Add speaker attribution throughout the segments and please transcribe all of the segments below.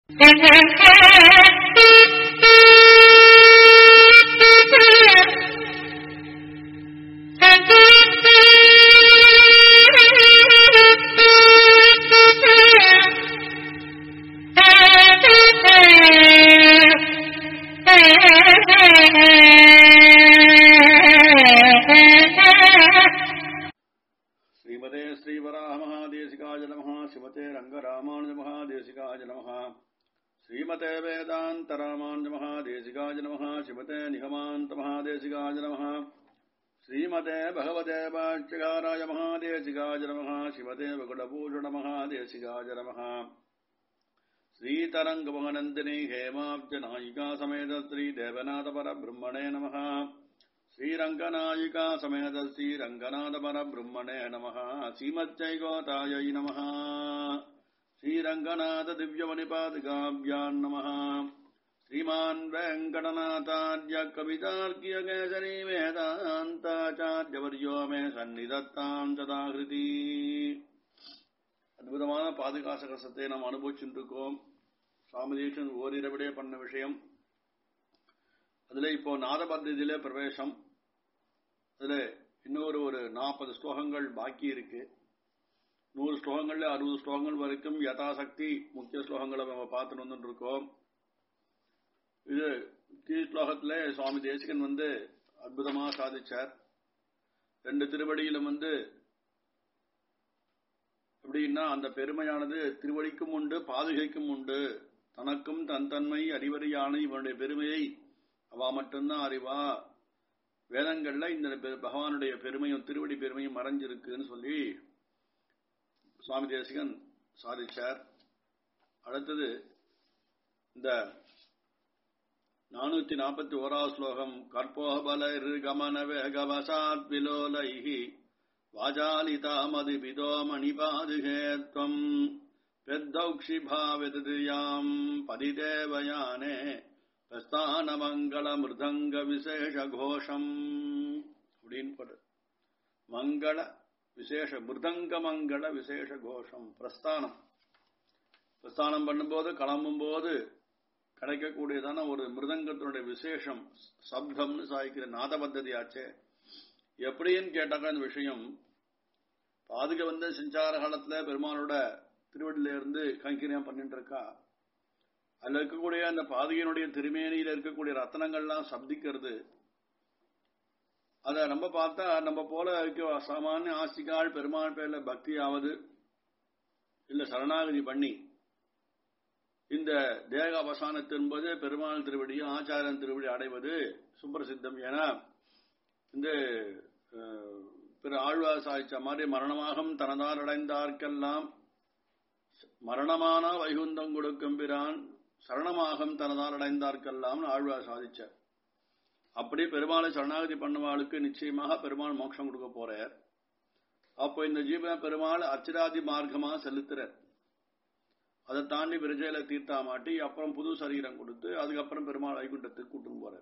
Speaker 1: ஸ்ரீமதே ஸ்ரீவராக மகாதேசிகாய நமः ஸ்ரீமதே ரங்கராமானுஜ மகாதேசிகாய நமः ஸ்ரீமதே வேதாந்தராமானுஜ மகாதேசிகாய நமः ஸ்ரீமதே நிகமாந்த மகாதேசிகாய நமः ஸ்ரீமதே பகவதே பாட்சிகாராய மகாதேசிகாய நமः ஸ்ரீமதே வகுடபூஷண மகாதேசிகாய நமः श्रीतरङ्गमहनन्दिनी हेमाब्जनायिका समेत श्रीदेवनाथपरब्रह्मणे नमः श्रीरङ्गनायिका समेत श्रीरङ्गनाथपरब्रह्मणे नमः श्रीमच्चैकोतायै नमः श्रीरङ्गनाथदिव्यमणिपादिकाभ्याम् नमः श्रीमान् वेङ्कटनाथार्य कवितार्क्यकेसरी वेदान्ताचार्यवर्यो मे सन्निधत्ताम् तदाकृति அற்புதமான பாதுகாச ரசத்தை நாம் அனுபவிச்சுட்டு இருக்கோம் சுவாமி தேசன் ஓரிரவிடே பண்ண விஷயம் அதுல இப்போ நாதபத்தியிலே பிரவேசம் அதுல இன்னொரு ஒரு நாற்பது ஸ்லோகங்கள் பாக்கி இருக்கு நூறு ஸ்லோகங்கள்ல அறுபது ஸ்லோகங்கள் வரைக்கும் யதாசக்தி முக்கிய ஸ்லோகங்களை நம்ம பார்த்துட்டு வந்துட்டு இருக்கோம் இது கீழ் ஸ்லோகத்துல சுவாமி தேசிகன் வந்து அற்புதமா சாதிச்சார் ரெண்டு திருவடியிலும் வந்து அப்படின்னா அந்த பெருமையானது திருவடிக்கும் உண்டு பாதுகைக்கும் உண்டு தனக்கும் தன் தன்மை அறிவறியான இவனுடைய பெருமையை அவ மட்டும்தான் அறிவா வேதங்கள்ல இந்த பெ- பகவானுடைய பெருமையும் திருவடி பெருமையும் மறைஞ்சிருக்குன்னு சொல்லி சுவாமி தேசிகன் சாதிச்சார் அடுத்தது இந்த நானூத்தி நாற்பத்தி ஓராவது ஸ்லோகம் கற்போபல கமன வேகவசாத் விலோலைஹி वाजालितामदिपिदो मणिपादिहे त्वम् பெத்தௌக்ஷிபாவிதியாம் பதிதேவயானே பிரஸ்தான மிருதங்க விசேஷ கோஷம் அப்படின்னு போடு மங்கள விசேஷ மிருதங்க மங்கள விசேஷ கோஷம் பிரஸ்தானம் பிரஸ்தானம் பண்ணும்போது கிளம்பும் போது கிடைக்கக்கூடியதான ஒரு மிருதங்கத்தினுடைய விசேஷம் சப்தம்னு சாய்க்கிற நாத பத்ததி ஆச்சே எப்படின்னு கேட்டாக்கா இந்த விஷயம் பாதுக வந்து செஞ்சார காலத்துல பெருமானோட திருவடியில இருந்து கைங்கரியம் பண்ணிட்டு இருக்கா அதுல இருக்கக்கூடிய அந்த பாதுகையினுடைய திருமேனியில இருக்கக்கூடிய ரத்தனங்கள்லாம் சப்திக்கிறது அத நம்ம பார்த்தா நம்ம போல இருக்க சாமானிய ஆஸ்திகால் பெருமாள் பேர்ல பக்தி ஆவது இல்ல சரணாகதி பண்ணி இந்த தேக அவசானத்து என்பது பெருமாள் திருவடியும் ஆச்சாரன் திருவடி அடைவது சுப்பிரசித்தம் என இந்த அஹ், பிற ஆழ்வார் சாய்ச்ச மாதிரி மரணமாகும் தனதார் அடைந்தார்க்கெல்லாம் மரணமான வைகுந்தம் கொடுக்கும் பிரான் சரணமாகும் தனதார் அடைந்தார்க்கெல்லாம் ஆழ்வார் சாதிச்சார் அப்படி பெருமாளை சரணாகதி பண்ணவாளுக்கு நிச்சயமாக பெருமாள் மோட்சம் கொடுக்க போறார் அப்போ இந்த ஜீவ பெருமாள் அச்சிராதி மார்க்கமா செலுத்துறார் அதை தாண்டி விரஜையில தீர்த்தா மாட்டி அப்புறம் புது சரீரம் கொடுத்து அதுக்கப்புறம் பெருமாள் வைகுண்டத்துக்கு கூட்டின்னு போறார்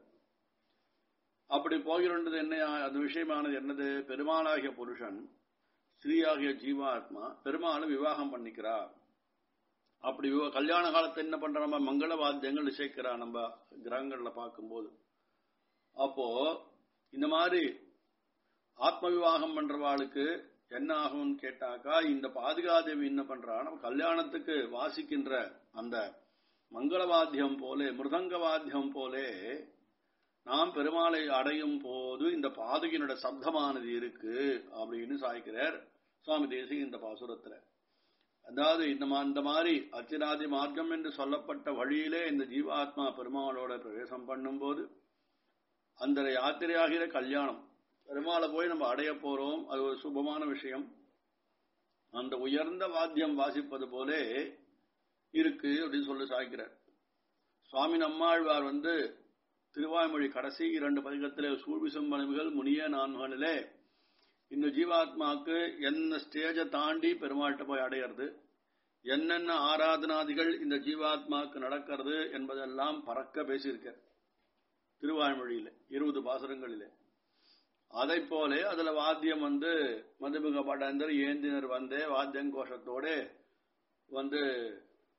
Speaker 1: அப்படி போகிறோன்றது என்ன அது விஷயமானது என்னது பெருமாளாகிய புருஷன் ஸ்ரீயாகிய ஜீவாத்மா பெருமாளை விவாகம் பண்ணிக்கிறா அப்படி விவா- கல்யாண காலத்தை என்ன பண்ற நம்ம மங்கள வாத்தியங்கள் இசைக்கிறா நம்ம கிரகங்கள்ல பார்க்கும்போது அப்போ இந்த மாதிரி ஆத்ம விவாகம் பண்றவாளுக்கு என்ன ஆகும்னு கேட்டாக்கா இந்த பாதுகாதேவி என்ன பண்றா நம்ம கல்யாணத்துக்கு வாசிக்கின்ற அந்த மங்கள வாத்தியம் போலே மிருதங்க வாத்தியம் போலே நாம் பெருமாளை அடையும் போது இந்த பாதுகையினோட சப்தமானது இருக்கு அப்படின்னு சாய்க்கிறார் சுவாமி தேசி இந்த பாசுரத்துல அதாவது இந்த மா- இந்த மாதிரி அச்சிராதி மார்க்கம் என்று சொல்லப்பட்ட வழியிலே இந்த ஜீவாத்மா பெருமாளோட பிரவேசம் பண்ணும்போது அந்த யாத்திரையாகிற கல்யாணம் பெருமாளை போய் நம்ம அடைய போறோம் அது ஒரு சுபமான விஷயம் அந்த உயர்ந்த வாத்தியம் வாசிப்பது போலே இருக்கு அப்படின்னு சொல்லி சாய்க்கிறார் சுவாமி நம்மாழ்வார் வந்து திருவாய்மொழி கடைசி இரண்டு பதிகத்திலே சூழ்விசும் மனைவிகள் முனிய நான்களிலே இந்த ஜீவாத்மாக்கு என்ன ஸ்டேஜை தாண்டி பெருமாள்கிட்ட போய் அடையிறது என்னென்ன ஆராதனாதிகள் இந்த ஜீவாத்மாக்கு நடக்கிறது என்பதெல்லாம் பறக்க பேசியிருக்க திருவாய்மொழியில இருபது பாசுரங்களிலே அதை போலே அதுல வாத்தியம் வந்து மதுமிக படந்தர் ஏந்தினர் வந்தே வாத்தியம் கோஷத்தோட வந்து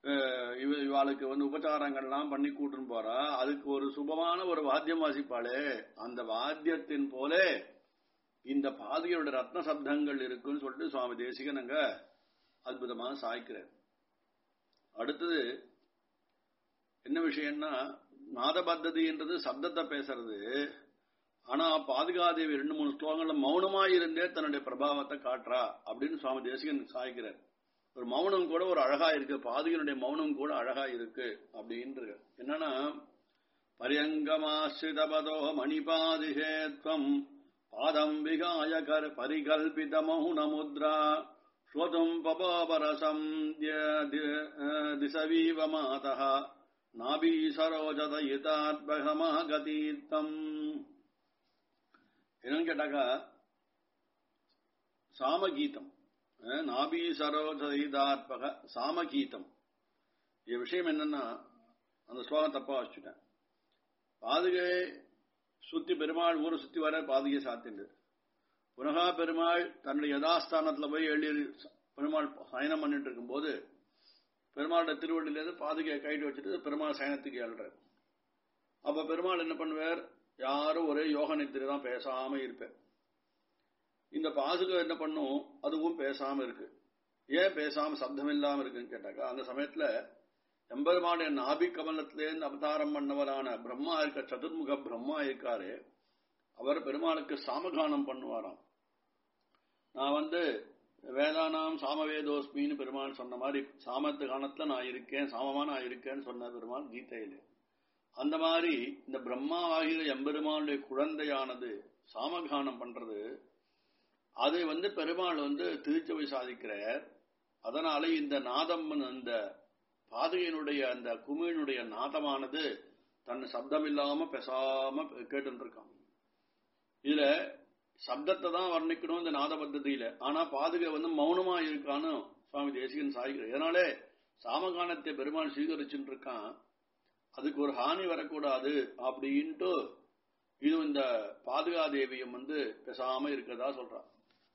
Speaker 1: அஹ், இவ இவாளுக்கு வந்து உபச்சாரங்கள்லாம் பண்ணி கூட்டுன்னு போறா அதுக்கு ஒரு சுபமான ஒரு வாத்தியம் வாசிப்பாளே அந்த வாத்தியத்தின் போலே இந்த பாதியோட ரத்ன சப்தங்கள் இருக்குன்னு சொல்லிட்டு சுவாமி தேசிகன் அங்க அற்புதமாக சாய்க்கிறார் அடுத்தது என்ன விஷயம்னா நாத பத்ததின்றது சப்தத்தை பேசுறது ஆனா பாதுகாதேவி ரெண்டு மூணு ஸ்லோகங்கள்ல மௌனமா இருந்தே தன்னுடைய பிரபாவத்தை காட்டுறா அப்படின்னு சுவாமி தேசிகன் சாய்க்கிறார் ஒரு மௌனம் கூட ஒரு அழகா இருக்கு பாதுகனுடைய மௌனம் கூட அழகா இருக்கு அப்படின்றது என்னன்னா பரியங்கமாசிரிதபதோ மணிபாதிஷேத்வம் பாதம் விகாய கர் பரிகல்பித மௌனமுத்ரா ஸ்ரோதும் பபாபரசம் திசவீவ மாதः நாபி சரோஜதயிதாத்பகமாகதீர்த்தம் என்னன்னு கேட்டாக்கா சாமகீதம் அஹ், நாபி சரோஜதயிதாத்பக சாமகீதம் இந்த விஷயம் என்னன்னா அந்த ஸ்லோகம் தப்பா வச்சுட்டேன் பாதுகை சுத்தி பெருமாள் ஊரை சுத்தி வர பாதுகை சாத்திண்டு புனகா பெருமாள் தன்னுடைய யதாஸ்தானத்துல போய் எழுதி பெருமாள் சயனம் பண்ணிட்டு இருக்கும்போது பெருமாளோட திருவள்ளிலேருந்து பாதுகையை கைட்டு வச்சுட்டு பெருமாள் சயனத்துக்கு எழுறாரு அப்ப பெருமாள் என்ன பண்ணுவார் யாரும் ஒரே யோக நித்திரை தான் பேசாம இருப்பார் இந்த பாதுகை என்ன பண்ணும் அதுவும் பேசாம இருக்கு ஏன் பேசாம சப்தம் இல்லாம இருக்குன்னு கேட்டாக்கா அந்த சமயத்துல எம்பெருமானுடைய நாபி கமலத்திலேருந்து அவதாரம் பண்ணவரான பிரம்மா இருக்க சதுர்முக பிரம்மா இருக்காரு அவர் பெருமாளுக்கு சாமகானம் பண்ணுவாராம் நான் வந்து வேதானாம் சாமவேதோஸ்மின்னு பெருமாள் சொன்ன மாதிரி சாமத்து காலத்துல நான் இருக்கேன் சாமமா நான் இருக்கேன்னு சொன்ன பெருமாள் கீதையில அந்த மாதிரி இந்த பிரம்மா ஆகிற எம்பெருமானுடைய குழந்தையானது சாமகானம் பண்றது அதை வந்து பெருமாள் வந்து திருச்சபை சாதிக்கிறார் அதனால இந்த நாதம் அந்த பாதுகையினுடைய அந்த குமிழினுடைய நாதமானது தன் சப்தம் இல்லாம பேசாம கேட்டு இருக்கான் இதுல சப்தத்தை தான் வர்ணிக்கணும் இந்த நாத பத்ததியில ஆனா பாதுகை வந்து மௌனமா இருக்கான்னு சுவாமி தேசிகன் சாய்கிறார் இதனாலே சாமகானத்தை பெருமாள் ஸ்வீகரிச்சுட்டு இருக்கான் அதுக்கு ஒரு ஹானி வரக்கூடாது அப்படின்ட்டு இது இந்த பாதுகா தேவியம் வந்து பேசாம இருக்கிறதா சொல்றான்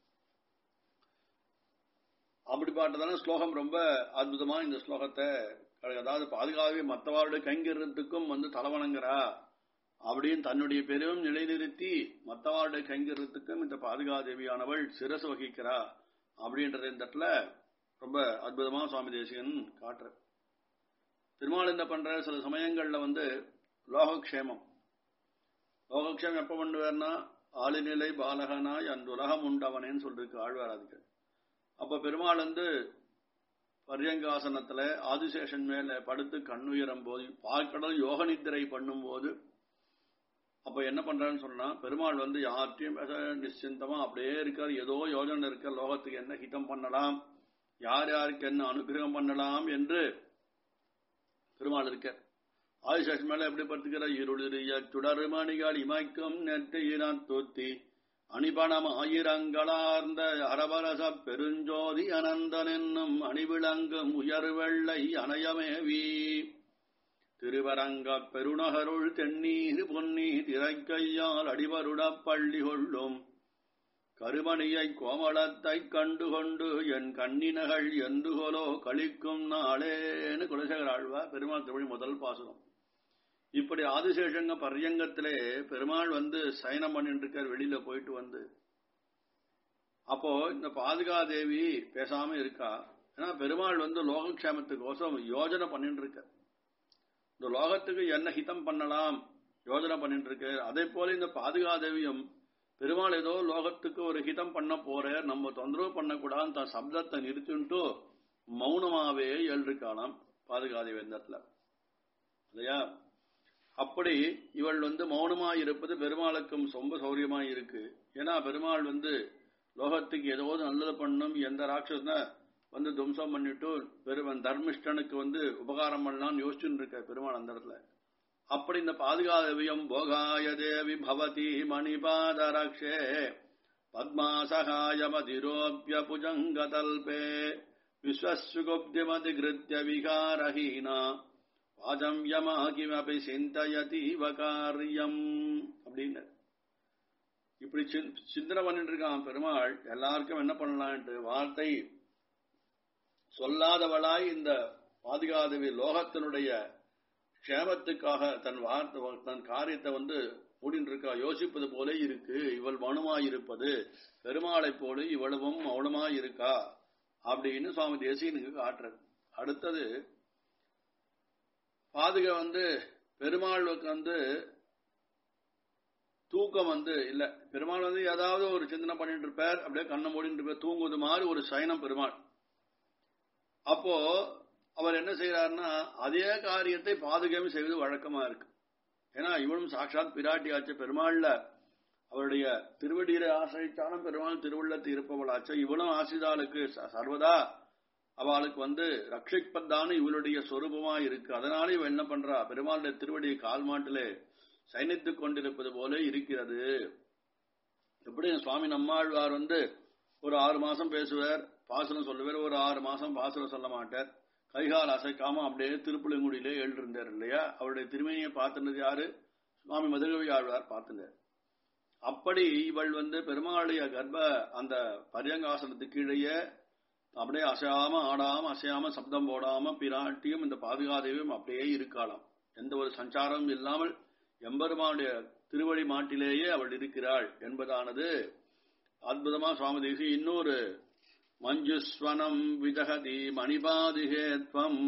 Speaker 1: அப்படிப்பட்டதான ஸ்லோகம் ரொம்ப அற்புதமா இந்த ஸ்லோகத்தை அதாவது பாதுகாவே மற்றவாருடைய கைங்கரியத்துக்கும் வந்து தலைவணங்குறா அப்படின்னு தன்னுடைய பெரும் நிலைநிறுத்தி மற்றவாருடைய கைங்கரியத்துக்கும் இந்த பாதுகாதேவியானவள் சிரசு வகிக்கிறா அப்படின்றது இந்த இடத்துல ரொம்ப அற்புதமா சுவாமி தேசிகன் காட்டுற பெருமாள் என்ன பண்ற சில சமயங்கள்ல வந்து லோகக்ஷேமம் லோகக்ஷேமம் எப்ப பண்ணுவார்னா ஆளிநிலை பாலகனாய் அந்த உலகம் உண்டவனேன்னு சொல்லிருக்கு ஆழ்வாராதிகள் அப்ப பெருமாள் வந்து பரியங்காசனத்துல ஆதிசேஷன் மேல படுத்து கண்ணுயரும் போது பார்க்கடல் யோக நித்திரை பண்ணும் போது அப்ப என்ன பண்றான்னு சொன்னா பெருமாள் வந்து யார்ட்டையும் பேச நிশ্চিந்தமா அப்படியே இருக்கார் ஏதோ யோஜனை இருக்க லோகத்துக்கு என்ன ஹிதம் பண்ணலாம் யார் யாருக்கு என்ன அனுகிரகம் பண்ணலாம் என்று பெருமாள் இருக்க ஆதிசேஷன் மேல எப்படி படுத்துக்கிற இருளிரிய சுடருமணிகள் இமைக்கும் நெற்றியினான் தூத்தி அணிபணம் ஆயிரங்களார்ந்த அரவரச பெருஞ்சோதி அனந்தன் என்னும் அணிவிளங்கும் உயர்வெள்ளை அணையமேவி திருவரங்க பெருநகருள் தென்னீர் பொன்னி திரைக்கையால் அடிவருடப் பள்ளி கொள்ளும் கருமணியை கோமளத்தைக் கண்டுகொண்டு என் கண்ணினகள் எந்துகொலோ கழிக்கும் நாளேன்னு குலசேகர ஆழ்வா பெருமாள் தமிழ் முதல் பாசுரம் இப்படி ஆதிசேஷங்க பர்யங்கத்திலே பெருமாள் வந்து சயனம் பண்ணிட்டு இருக்கார் வெளியில போயிட்டு வந்து அப்போ இந்த பாதுகாதேவி பேசாம இருக்கா ஏன்னா பெருமாள் வந்து லோகக்ஷேமத்துக்கோசம் யோஜனை பண்ணிட்டு இருக்க இந்த லோகத்துக்கு என்ன ஹிதம் பண்ணலாம் யோஜனை பண்ணிட்டு இருக்கு அதே போல இந்த பாதுகாதேவியும் பெருமாள் ஏதோ லோகத்துக்கு ஒரு ஹிதம் பண்ண போற நம்ம தொந்தரவு பண்ணக்கூடாது தன் சப்தத்தை நிறுத்திட்டு மௌனமாவே எழுதிருக்காளாம் பாதுகாதேவி இந்த இடத்துல இல்லையா அப்படி இவள் வந்து மௌனமா இருப்பது பெருமாளுக்கும் ரொம்ப சௌரியமா இருக்கு ஏன்னா பெருமாள் வந்து லோகத்துக்கு ஏதோ நல்லது பண்ணும் எந்த ராட்சசன வந்து துவம்சம் பண்ணிட்டு பெருமன் தர்மிஷ்டனுக்கு வந்து உபகாரம் பண்ணலாம்னு யோசிச்சுட்டு இருக்க பெருமாள் அந்த இடத்துல அப்படி இந்த பாதுகாதவியம் போகாய தேவி பவதி மணிபாதரக்ஷே பத்மாசகாயமதிரோப்பிய புஜங்கதல்பே விஸ்வசுகுப்திமதிகிருத்திய விகாரஹீனா வாஜம் யமா கிமபி சிந்தயதீவ காரியம் அப்படின்னு இப்படி சிந்தனை பண்ணிட்டு இருக்கான் பெருமாள் எல்லாருக்கும் என்ன பண்ணலான்ட்டு வார்த்தை சொல்லாதவளாய் இந்த பாதுகாதவி லோகத்தினுடைய க்ஷேமத்துக்காக தன் வார்த்தை தன் காரியத்தை வந்து முடின்னு இருக்கா யோசிப்பது போல இருக்கு இவள் மனுமாயிருப்பது பெருமாளை போல இவ்வளவும் மௌனமாய் இருக்கா அப்படின்னு சுவாமி தேசியனுக்கு காட்டுறது அடுத்தது பாதுகா வந்து பெருமாளுக்கு வந்து தூக்கம் வந்து இல்ல பெருமாள் வந்து ஏதாவது ஒரு சிந்தனை பண்ணிட்டு இருப்பார் அப்படியே கண்ணை மூடிட்டு இருப்பார் தூங்குவது மாதிரி ஒரு சயனம் பெருமாள் அப்போ அவர் என்ன செய்யறாருன்னா அதே காரியத்தை பாதுகாப்பு செய்வது வழக்கமா இருக்கு ஏன்னா இவனும் சாட்சாத் பிராட்டி ஆச்சு பெருமாள்ல அவருடைய திருவடியில ஆசிரித்தாலும் பெருமாள் திருவுள்ளத்து இருப்பவளாச்சு இவனும் ஆசிதாளுக்கு சர்வதா அவளுக்கு வந்து ரட்சிப்பதான இவளுடைய சொரூபமா இருக்கு அதனால இவன் என்ன பண்றா பெருமாளுடைய திருவடி கால் மாட்டிலே சயனித்துக் கொண்டிருப்பது போல இருக்கிறது எப்படி சுவாமி நம்மாழ்வார் வந்து ஒரு ஆறு மாசம் பேசுவார் பாசனம் சொல்லுவார் ஒரு ஆறு மாசம் பாசனம் சொல்ல மாட்டார் கைகால் அசைக்காம அப்படியே திருப்புலங்குடியிலே எழுந்திருந்தார் இல்லையா அவருடைய திருமையை பார்த்துனது யாரு சுவாமி மதுரவி ஆழ்வார் பார்த்துட்டார் அப்படி இவள் வந்து பெருமாளுடைய கர்ப்ப அந்த பரியங்காசனத்துக்கு கீழேயே அப்படியே அசையாம ஆடாம அசையாம சப்தம் போடாம பிராட்டியும் இந்த பாதுகாதேவியும் அப்படியே இருக்காளாம் எந்த ஒரு சஞ்சாரமும் இல்லாமல் எம்பெருமானுடைய திருவடி மாட்டிலேயே அவள் இருக்கிறாள் என்பதானது அற்புதமா சுவாமி தேசி இன்னொரு மஞ்சுஸ்வனம் விதகதி மணிபாதிகேத்வம்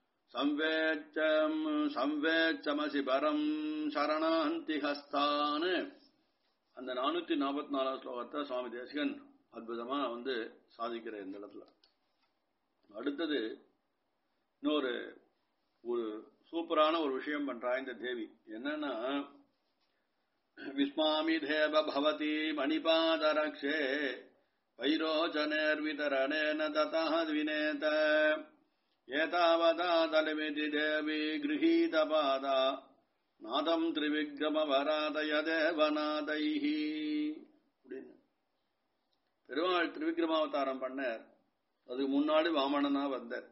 Speaker 1: சம்வேச்சம் சம்வேச்சமசி பரம் சரணாந்தி ஹஸ்தான்னு அந்த நானூத்தி நாற்பத்தி நாலாவது ஸ்லோகத்தை சுவாமி தேசிகன் அற்புதமா வந்து சாதிக்கிற இந்த இடத்துல அடுத்தது இன்னொரு ஒரு சூப்பரான ஒரு விஷயம் பண்றா இந்த தேவி என்னன்னா விஸ்மாமி தேவ பவதி மணிபாதரக்ஷே வைரோச்சனேர்விதரணேன ததः வினேத ஏதாவதா தலமிதி தேவி गृहीतपादा நாதம் திரிவிக்ரமவராதய தேவநாதைஹி அப்படின்னு பெருமாள் திரிவிக்ரமாவதாரம் பண்ணார் அதுக்கு முன்னாடி வாமனனா வந்தார்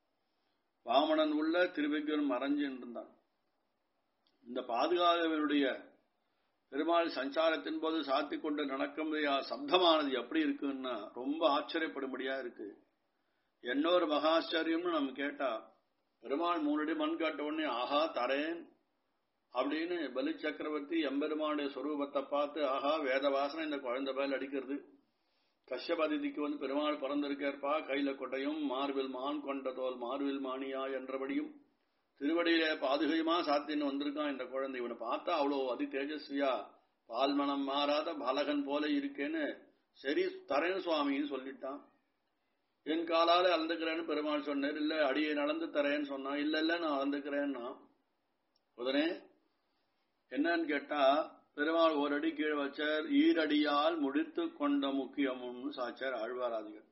Speaker 1: வாமனன் உள்ள திருவிக்ரம் மறைஞ்சு இருந்தான் இந்த பாதுகாவலுடைய பெருமாள் சஞ்சாரத்தின் போது சாத்தி கொண்டு நடக்க முடியாத சப்தமானது எப்படி இருக்குன்னா ரொம்ப ஆச்சரியப்படும்படியா இருக்கு என்னொரு மகாச்சரியம்னு நம்ம கேட்டா பெருமாள் மூணடி மண் காட்ட உடனே ஆஹா தரேன் அப்படின்னு பலி சக்கரவர்த்தி எம்பெருமானுடைய சொரூபத்தை பார்த்து ஆஹா வேத வாசனை இந்த குழந்தை மேல் அடிக்கிறது கஷ்யபதிதிக்கு வந்து பெருமாள் பிறந்திருக்கார்ப்பா கையில கொட்டையும் மார்பில் மான் கொண்ட தோல் மார்பில் மானியா என்றபடியும் திருவடியில பாதுகையுமா சாத்தின்னு வந்திருக்கான் இந்த குழந்தை இவனை பார்த்தா அவ்வளோ அதி தேஜஸ்வியா பால்மணம் மாறாத பாலகன் போல இருக்கேன்னு சரி தரேன் சுவாமின்னு சொல்லிட்டான் என் காலால அளந்துக்கிறேன்னு பெருமாள் சொன்னார் இல்ல அடியை நடந்து தரேன்னு சொன்னான் இல்ல இல்ல நான் அளந்துக்கிறேன்னா உடனே என்னன்னு கேட்டா பெருமாள் ஒரு அடி கீழே வச்சார் ஈரடியால் முடித்து கொண்ட முக்கியம்னு சாச்சார் ஆழ்வாராதிகள்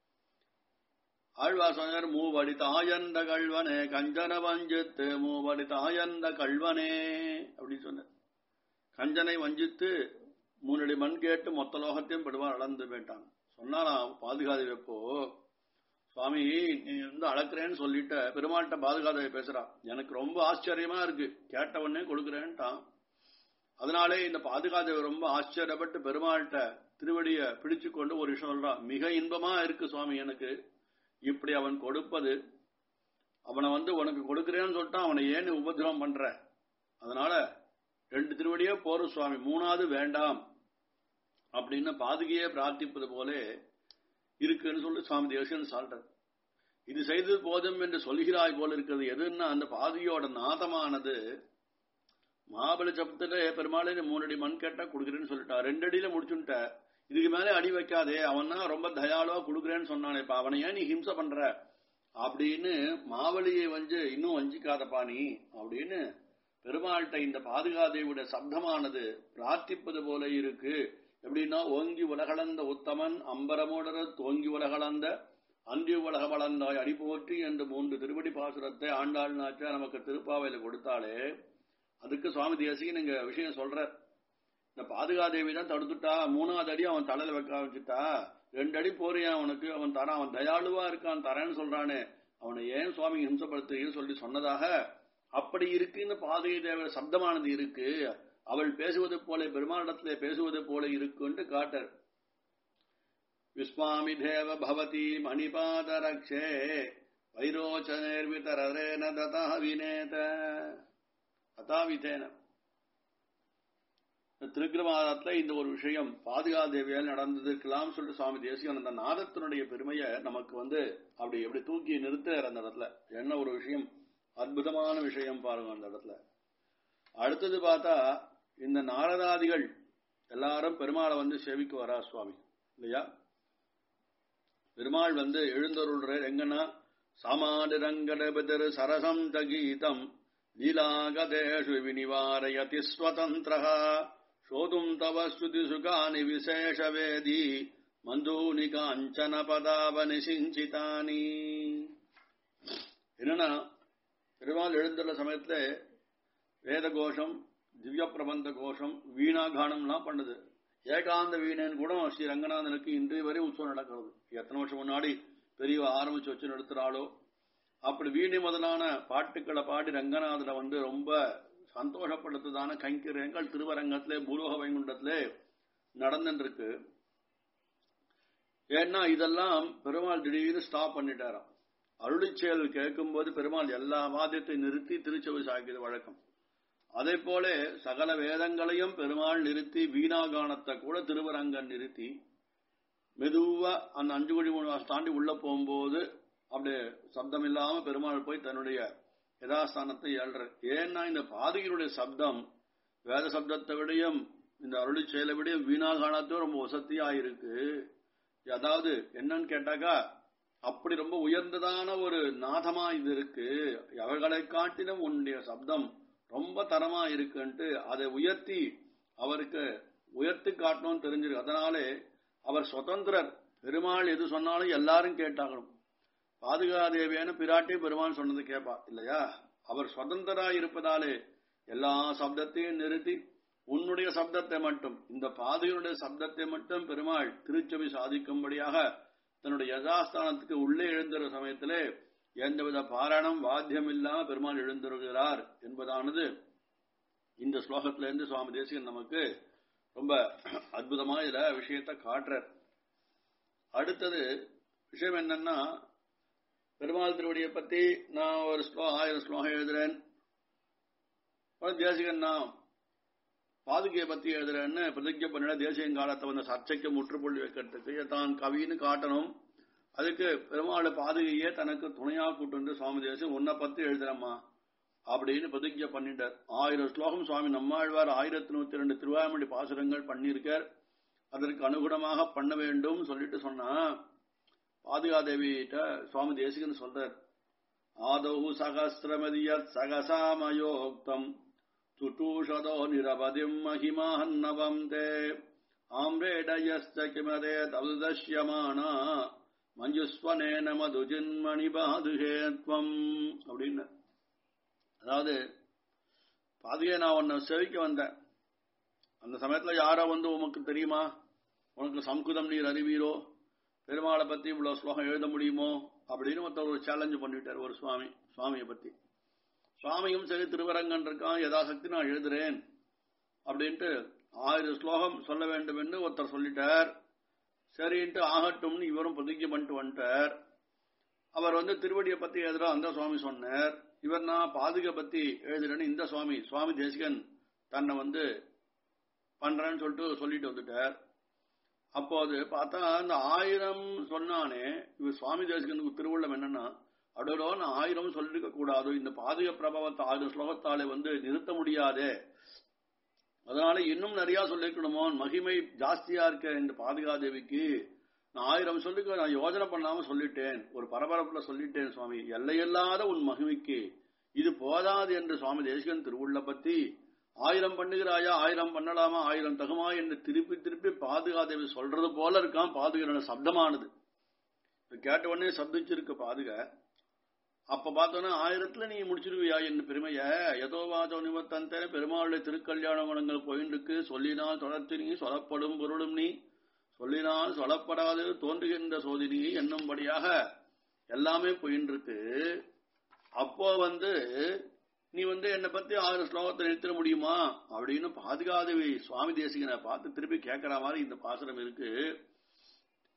Speaker 1: ஆழ்வார் சொன்னார் மூவடி தாயந்த கல்வனே கஞ்சன வஞ்சித்து மூவடி தாயந்த கல்வனே அப்படின்னு சொன்னார் கஞ்சனை வஞ்சித்து மூணடி மண் கேட்டு மொத்த லோகத்தையும் பெருமாள் அளந்து போயிட்டான் சொன்னாராம் பாதுகாதி வைப்போ சுவாமி நீ வந்து அளக்குறேன்னு சொல்லிட்ட பெருமாள்கிட்ட பாதுகாதவை பேசுறா எனக்கு ரொம்ப ஆச்சரியமா இருக்கு கேட்ட உடனே கொடுக்குறேன்ட்டான் அதனாலே இந்த பாதுகாதவை ரொம்ப ஆச்சரியப்பட்டு பெருமாள்கிட்ட திருவடிய பிடிச்சு கொண்டு ஒரு விஷயம் சொல்றான் மிக இன்பமா இருக்கு சுவாமி எனக்கு இப்படி அவன் கொடுப்பது அவனை வந்து உனக்கு கொடுக்கிறேன்னு சொல்லிட்டான் அவனை ஏன்னு உபதிரவம் பண்ற அதனால ரெண்டு திருவடியே போரும் சுவாமி மூணாவது வேண்டாம் அப்படின்னு பாதுகையே பிரார்த்திப்பது போல இருக்குன்னு சொல்லி சுவாமி தேவசன் சொல்றார் இது செய்தது போதும் என்று சொல்கிறாய் போல இருக்கிறது எதுன்னா அந்த பாதியோட நாதமானது மாபலி சப்தத்துல பெருமாளே மூணு அடி மண் கேட்டா கொடுக்குறேன்னு சொல்லிட்டா ரெண்டு அடியில முடிச்சுட்ட இதுக்கு மேலே அடி வைக்காதே அவன் ரொம்ப தயாளுவா கொடுக்குறேன்னு சொன்னானே இப்ப அவனை ஏன் நீ ஹிம்சை பண்ற அப்படின்னு மாவலியை வந்து இன்னும் வஞ்சிக்காதப்பா நீ அப்படின்னு பெருமாள்கிட்ட இந்த பாதுகாதேவியுடைய சப்தமானது பிரார்த்திப்பது போல இருக்கு எப்படின்னா ஓங்கி உலகளந்த உத்தமன் அம்பரமோடர தோங்கி உலகளந்த அன்றி உலக வளர்ந்தாய் அடிபோற்றி என்று மூன்று திருவடி பாசுரத்தை ஆண்டாள் நாச்சா நமக்கு திருப்பாவையில கொடுத்தாலே அதுக்கு சுவாமி தேசிகன் இங்க விஷயம் சொல்ற இந்த பாதுகாதேவி தான் தடுத்துட்டா மூணாவது அடி அவன் தலையில வைக்க ஆரம்பிச்சுட்டா ரெண்டு அடி போறியா அவனுக்கு அவன் தரான் அவன் தயாளுவா இருக்கான் தரேன்னு சொல்றானே அவனை ஏன் சுவாமி ஹிம்சப்படுத்துன்னு சொல்லி சொன்னதாக அப்படி இருக்கு இந்த பாதுகை தேவ சப்தமானது இருக்கு அவள் பேசுவது போல பெருமானிடத்திலே பேசுவது போல இருக்குன்ட்டு காட்டர் விஸ்வாமி தேவ பவதி மணிபாதரக்ஷே வைரோச்சனேர்விதரேன ததா வினேத ததா விதேன திருக்கிரமாதத்துல இந்த ஒரு விஷயம் பாதுகா தேவியால் நடந்திருக்கலாம் சொல்லிட்டு சுவாமி தேசிகன் அந்த நாதத்தினுடைய பெருமையை நமக்கு வந்து அப்படி எப்படி தூக்கி நிறுத்துறார் அந்த இடத்துல என்ன ஒரு விஷயம் அற்புதமான விஷயம் பாருங்க அந்த இடத்துல அடுத்தது பார்த்தா இந்த நாரதாதிகள் எல்லாரும் பெருமாளை வந்து சேவிக்கு வரா சுவாமி இல்லையா பெருமாள் வந்து எழுந்தருள்ற எங்கன்னா சமாடிரங்கடபிதர் சரசம் தகீதம் லீலாகதேஷு வினிவாரயதி ஸ்வதந்திரா शोधुम् तव स्तुतिसुखानि विशेषवेदी மந்தூனி காஞ்சன பதாவனி சிஞ்சிதானி என்னன்னா பெருமாள் எழுந்துள்ள சமயத்துல வேத கோஷம் திவ்ய பிரபந்த கோஷம் வீணாகானம்லாம் பண்ணுது ஏகாந்த வீணன் கூட ஸ்ரீ ரங்கநாதனுக்கு இன்றைய வரை உற்சவம் நடக்கிறது எத்தனை வருஷம் முன்னாடி பெரியவ ஆரம்பிச்சு வச்சு நடத்துறாளோ அப்படி வீணை முதலான பாட்டுக்களை பாடி ரங்கநாதனை வந்து ரொம்ப சந்தோஷப்படுத்துதான கைங்கரியங்கள் திருவரங்கத்திலே பூலோக வைகுண்டத்திலே நடந்துருக்கு ஏன்னா இதெல்லாம் பெருமாள் திடீர்னு ஸ்டாப் பண்ணிட்டாராம் அருளிச்செயல் கேட்கும்போது பெருமாள் எல்லா வாத்தியத்தையும் நிறுத்தி திருச்செவி சாக்கியது வழக்கம் அதே போல சகல வேதங்களையும் பெருமாள் நிறுத்தி வீணாகானத்தை கூட திருவரங்கன் நிறுத்தி மெதுவா அந்த அஞ்சு கோடி மூணு மாசம் தாண்டி உள்ள போகும்போது அப்படியே சப்தம் இல்லாம பெருமாள் போய் தன்னுடைய யதாஸ்தானத்தை ஏழ்ற ஏன்னா இந்த பாதகியுடைய சப்தம் வேத சப்தத்தை விடையும் இந்த அருளி செயலை விடையும் வீணாகானத்தும் ரொம்ப வசதியா இருக்கு அதாவது என்னன்னு கேட்டாக்கா அப்படி ரொம்ப உயர்ந்ததான ஒரு நாதமா இது இருக்கு அவர்களை காட்டிலும் உன்னுடைய சப்தம் ரொம்ப தரமா இருக்குன்ட்டு அதை உயர்த்தி அவருக்கு உயர்த்தி காட்டணும்னு தெரிஞ்சிருக்கு அதனாலே அவர் சுதந்திரர் பெருமாள் எது சொன்னாலும் எல்லாரும் கேட்டாகணும் பாதுகாதேவியான பிராட்டி பெருமாள் சொன்னது கேட்பா இல்லையா அவர் சுதந்திரா இருப்பதாலே எல்லா சப்தத்தையும் நிறுத்தி உன்னுடைய சப்தத்தை மட்டும் இந்த பாதையுடைய சப்தத்தை மட்டும் பெருமாள் திருச்சபை சாதிக்கும்படியாக தன்னுடைய யதாஸ்தானத்துக்கு உள்ளே எழுந்துற சமயத்திலே எந்தவித பாராயணம் வாத்தியம் இல்லாம பெருமாள் எழுந்திருக்கிறார் என்பதானது இந்த ஸ்லோகத்திலிருந்து சுவாமி தேசிகன் நமக்கு ரொம்ப அற்புதமா இதுல விஷயத்தை காட்டுறார் அடுத்தது விஷயம் என்னன்னா பெருமாள் திருவடியை பத்தி நான் ஒரு ஸ்லோ ஆயிரம் ஸ்லோகம் எழுதுறேன் தேசிகன் நான் பாதுகையை பத்தி எழுதுறேன்னு பிரதிஜை பண்ணிட தேசியம் காலத்தை வந்து சர்ச்சைக்கு முற்றுப்புள்ளி வைக்கிறதுக்கு தான் கவின்னு காட்டணும் அதுக்கு பெருமாள் பாதுகையே தனக்கு துணையா கூட்டு சுவாமி தேசம் உன்னை பத்தி எழுதுறம்மா அப்படின்னு பிரதிஜை பண்ணிட்டார் ஆயிரம் ஸ்லோகம் சுவாமி நம்மாழ்வார் ஆயிரத்தி நூத்தி ரெண்டு திருவாய்மொழி பாசுரங்கள் பண்ணியிருக்கார் அதற்கு அனுகுணமாக பண்ண வேண்டும் சொல்லிட்டு சொன்னா பாதுகாதேவிட்ட சுவாமி தேசிகன் சொல்றார் ஆதௌ சகசிரமதியத் சகசாமயோக்தம் துட்டூஷதோ நிரபதிம் மகிமான்னவம் தே ஆம்ரேடயஸ்த கிமதே ததுதஷ்யமானா மஞ்சுஸ்வனேன மதுஜின்மணி பாதுகேத்வம் அப்படின்னு அதாவது பாதுகை நான் உன்னை செவிக்க வந்தேன் அந்த சமயத்துல யாரோ வந்து உமக்கு தெரியுமா உனக்கு சம்ஸ்கிருதம் நீர் அறிவீரோ பெருமாளை பத்தி இவ்வளவு ஸ்லோகம் எழுத முடியுமோ அப்படின்னு ஒருத்தர் ஒரு சேலஞ்சு பண்ணிட்டார் ஒரு சுவாமி சுவாமியை பத்தி சுவாமியும் சரி திருவரங்கன் இருக்கான் யதாசக்தி நான் எழுதுறேன் அப்படின்ட்டு ஆயிரம் ஸ்லோகம் சொல்ல வேண்டும் என்று ஒருத்தர் சொல்லிட்டார் சரின்ட்டு ஆகட்டும்னு இவரும் பிரதிஜை பண்ணிட்டு வந்துட்டார் அவர் வந்து திருவடியை பத்தி எழுதுறா அந்த சுவாமி சொன்னார் இவர் நான் பாதுகை பத்தி எழுதுறேன்னு இந்த சுவாமி சுவாமி தேசிகன் தன்னை வந்து பண்றேன்னு சொல்லிட்டு சொல்லிட்டு வந்துட்டார் அப்போது பார்த்தா அந்த ஆயிரம் சொன்னானே இவர் சுவாமி தேசிகனுக்கு திருவுள்ளம் என்னன்னா அடோடோ நான் ஆயிரம் சொல்லிருக்க கூடாது இந்த பாதுக பிரபாவத்தை ஆயிரம் ஸ்லோகத்தாலே வந்து நிறுத்த முடியாதே அதனால இன்னும் நிறைய சொல்லிருக்கணுமோ மகிமை ஜாஸ்தியா இருக்க இந்த பாதுகாதேவிக்கு நான் ஆயிரம் சொல்லிக்க நான் யோஜனை பண்ணாம சொல்லிட்டேன் ஒரு பரபரப்புல சொல்லிட்டேன் சுவாமி எல்லையில்லாத உன் மகிமைக்கு இது போதாது என்று சுவாமி தேசிகன் திருவுள்ள பத்தி ஆயிரம் பண்ணுகிறாயா ஆயிரம் பண்ணலாமா ஆயிரம் தகுமா என்று திருப்பி திருப்பி பாதுகாதேவி சொல்றது போல இருக்கான் பாதுகான சப்தமானது கேட்ட உடனே சப்திச்சிருக்க பாதுக அப்ப பார்த்தோன்னா ஆயிரத்துல நீ முடிச்சிருவியா என் பெருமைய எதோவாதோ நிமித்தந்த பெருமாளுடைய திருக்கல்யாண குணங்கள் போயிருக்கு சொல்லினால் தொடர்த்து நீ சொல்லப்படும் பொருளும் நீ சொல்லினால் சொல்லப்படாது தோன்றுகின்ற சோதினி என்னும்படியாக எல்லாமே போயின்னு அப்போ வந்து நீ வந்து என்னை பத்தி ஆயிரம் ஸ்லோகத்தை நிறுத்திட முடியுமா அப்படின்னு பாதுகாதவி சுவாமி தேசிகனை பார்த்து திருப்பி கேட்கிற மாதிரி இந்த பாசனம் இருக்கு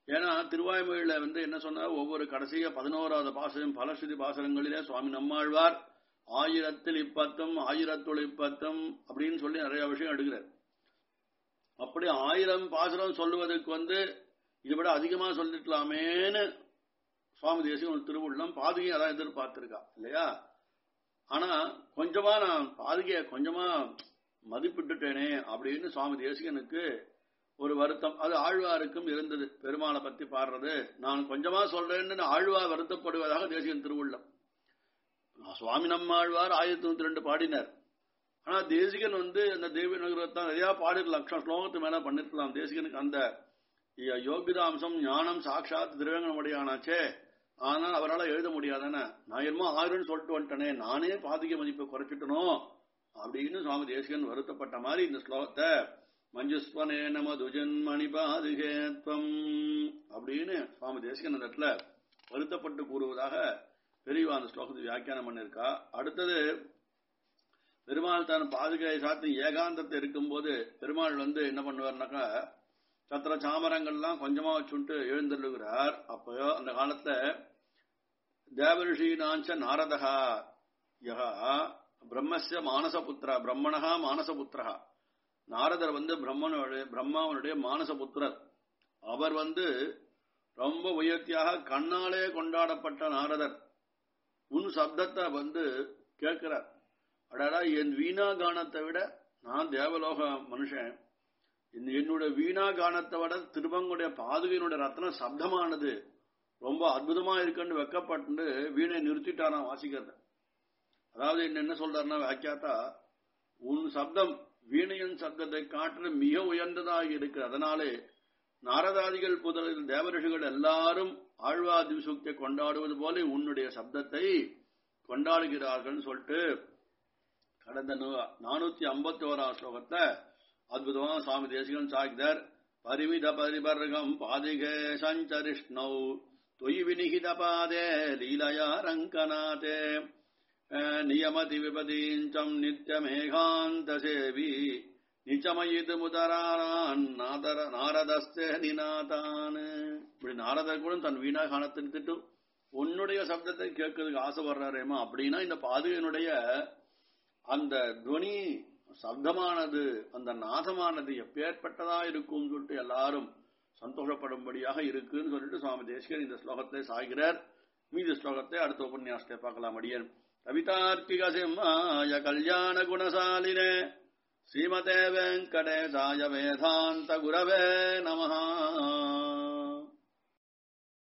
Speaker 1: ஏன்னா திருவாய்மொழியில வந்து என்ன சொன்னார் ஒவ்வொரு கடைசிய பதினோராவது பாசனம் பலஸ்ருதி பாசனங்களிலே சுவாமி நம்மாழ்வார் ஆயிரத்தில் இப்பத்தும் ஆயிரத்துள் இப்பத்தும் அப்படின்னு சொல்லி நிறைய விஷயம் எடுக்கிறார் அப்படி ஆயிரம் பாசுரம் சொல்லுவதற்கு வந்து இதை விட அதிகமா சொல்லிருக்கலாமேன்னு சுவாமி தேசியம் ஒரு திருவுள்ளம் பாதுகையை அதான் எதிர்பார்த்திருக்கா இல்லையா ஆனா கொஞ்சமா நான் பாதுகைய கொஞ்சமா மதிப்பிட்டுட்டேனே அப்படின்னு சுவாமி தேசிகனுக்கு ஒரு வருத்தம் அது ஆழ்வாருக்கும் இருந்தது பெருமாளை பத்தி பாடுறது நான் கொஞ்சமா சொல்றேன்னு ஆழ்வார் வருத்தப்படுவதாக தேசிகன் திருவுள்ளம் சுவாமி நம்மாழ்வார் ஆயிரத்தி தொண்ணூத்தி ரெண்டு பாடினார் ஆனா தேசிகன் வந்து அந்த தேவி நகரத்தான் நிறைய பாடிருக்கலாம் லட்சம் ஸ்லோகத்து மேல பண்ணிருக்கலாம் தேசிகனுக்கு அந்த யோகிதாம்சம் ஞானம் சாட்சாத் திருவேங்கனமுடையானாச்சே ஆனால் அவரால் எழுத முடியாதானே நான் என்னமோ ஆயிரம்னு சொல்லிட்டு வந்துட்டனே நானே பாதிக்க மதிப்பை குறைச்சிட்டனோ அப்படின்னு சுவாமி தேசிகன் வருத்தப்பட்ட மாதிரி இந்த ஸ்லோகத்தை மஞ்சுஸ்வனே நம துஜன்மணி பாதுகேத்வம் அப்படின்னு சுவாமி தேசிகன் அந்த இடத்துல வருத்தப்பட்டு கூறுவதாக பெரியவா அந்த ஸ்லோகத்தை வியாக்கியானம் பண்ணிருக்கா அடுத்தது பெருமாள் தான் பாதுகை சாத்தி ஏகாந்தத்தை இருக்கும்போது பெருமாள் வந்து என்ன பண்ணுவார்னாக்கா சத்திர சாமரங்கள்லாம் கொஞ்சமா வச்சுட்டு எழுந்தள்ளுகிறார் அப்போ அந்த காலத்துல தேவரிஷீனாஞ்ச நாரதா யகா பிரம்மஸ்ய மானசபுத்திரா பிரம்மணா மானசபுத்திரா நாரதர் வந்து பிரம்மனுடைய பிரம்மாவனுடைய மானசபுத்திரர் அவர் வந்து ரொம்ப உயர்த்தியாக கண்ணாலே கொண்டாடப்பட்ட நாரதர் உன் சப்தத்தை வந்து கேட்கிறார் அடாடா என் வீணா கானத்தை விட நான் தேவலோக மனுஷன் என்னோட வீணா கானத்தை விட திருவங்குடைய பாதுகையினுடைய ரத்ன சப்தமானது ரொம்ப அற்புதமா இருக்குன்னு வெக்கப்பட்டு வீணை நிறுத்திட்டாராம் வாசிக்கிறத அதாவது என்ன என்ன சொல்றாருன்னா வாக்கியாத்தா உன் சப்தம் வீணையின் சப்தத்தை காற்று மிக உயர்ந்ததாக இருக்கு அதனாலே நாரதாதிகள் புதலில் தேவரிஷிகள் எல்லாரும் ஆழ்வாதி சுக்தியை கொண்டாடுவது போல உன்னுடைய சப்தத்தை கொண்டாடுகிறார்கள் சொல்லிட்டு கடந்த நானூத்தி ஐம்பத்தி ஓராம் ஸ்லோகத்தை அற்புதமா சுவாமி தேசிகன் சாகிதார் பரிமித பரிபர்கம் பாதிகே சஞ்சரிஷ்ணௌ தொய் வினிகித பாதே லீலயா ரங்கநாதே நியமதி விபதீஞ்சம் நித்தியமேகாந்த சேவி நிச்சமயிது முதரான் நாரதஸ்தே நிநாதான் இப்படி நாரதர் கூட தன் வீணா காணத்திட்டு உன்னுடைய சப்தத்தை கேட்கறதுக்கு ஆசைப்படுறாரேமா அப்படின்னா இந்த பாதுகையினுடைய அந்த துவனி சப்தமானது அந்த நாதமானது எப்பேற்பட்டதா இருக்கும் சொல்லிட்டு எல்லாரும் சந்தோஷப்படும்படியாக இருக்குன்னு சொல்லிட்டு சுவாமி தேசிகர் இந்த ஸ்லோகத்தை சாய்கிறார் மீதி ஸ்லோகத்தை அடுத்த உபன்யாசத்தை பார்க்கலாம் அடியன் கவிதார்க்கிக சிம்மாய கல்யாண குணசாலினே ஸ்ரீமதே வெங்கடேசாய வேதாந்த குரவே நமஹா